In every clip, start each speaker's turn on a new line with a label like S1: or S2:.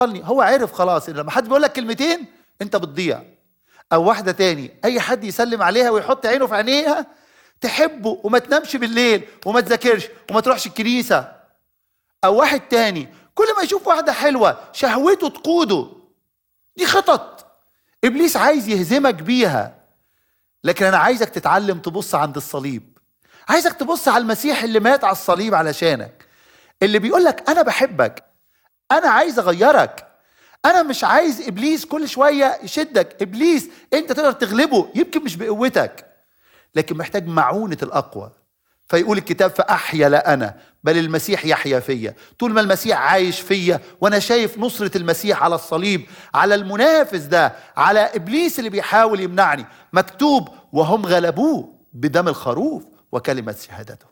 S1: هو عرف خلاص ان لما حد بيقول لك كلمتين انت بتضيع او واحده تاني اي حد يسلم عليها ويحط عينه في عينيها تحبه وما تنامش بالليل وما تذاكرش وما تروحش الكنيسه او واحد تاني كل ما يشوف واحده حلوه شهوته تقوده دي خطط ابليس عايز يهزمك بيها لكن انا عايزك تتعلم تبص عند الصليب عايزك تبص على المسيح اللي مات على الصليب علشانك اللي بيقول لك انا بحبك انا عايز اغيرك انا مش عايز ابليس كل شويه يشدك ابليس انت تقدر تغلبه يمكن مش بقوتك لكن محتاج معونه الاقوى فيقول الكتاب فاحيا لا انا بل المسيح يحيا فيا طول ما المسيح عايش فيا وانا شايف نصره المسيح على الصليب على المنافس ده على ابليس اللي بيحاول يمنعني مكتوب وهم غلبوه بدم الخروف وكلمه شهادته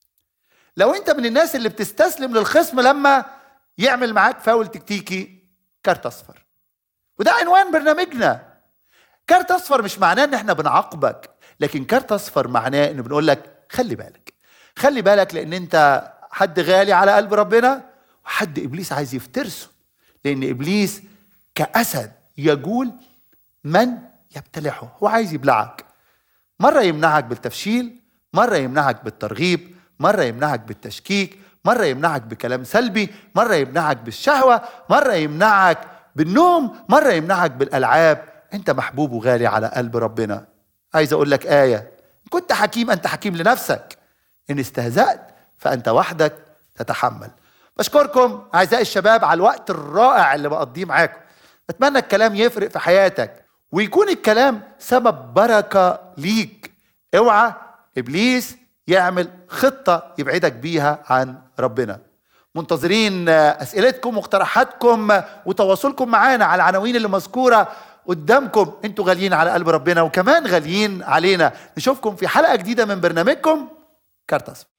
S1: لو انت من الناس اللي بتستسلم للخصم لما يعمل معاك فاول تكتيكي كارت اصفر وده عنوان برنامجنا كارت اصفر مش معناه ان احنا بنعاقبك لكن كارت اصفر معناه ان بنقول لك خلي بالك خلي بالك لان انت حد غالي على قلب ربنا وحد ابليس عايز يفترسه لان ابليس كاسد يجول من يبتلعه هو عايز يبلعك مره يمنعك بالتفشيل مره يمنعك بالترغيب مره يمنعك بالتشكيك مره يمنعك بكلام سلبي مره يمنعك بالشهوه مره يمنعك بالنوم مره يمنعك بالالعاب انت محبوب وغالي على قلب ربنا عايز اقول لك ايه كنت حكيم انت حكيم لنفسك ان استهزأت فانت وحدك تتحمل بشكركم اعزائي الشباب على الوقت الرائع اللي بقضيه معاكم اتمنى الكلام يفرق في حياتك ويكون الكلام سبب بركه ليك اوعى ابليس يعمل خطه يبعدك بيها عن ربنا منتظرين اسئلتكم واقتراحاتكم وتواصلكم معانا على العناوين اللي مذكوره قدامكم انتوا غاليين على قلب ربنا وكمان غاليين علينا نشوفكم في حلقه جديده من برنامجكم كارت اصفر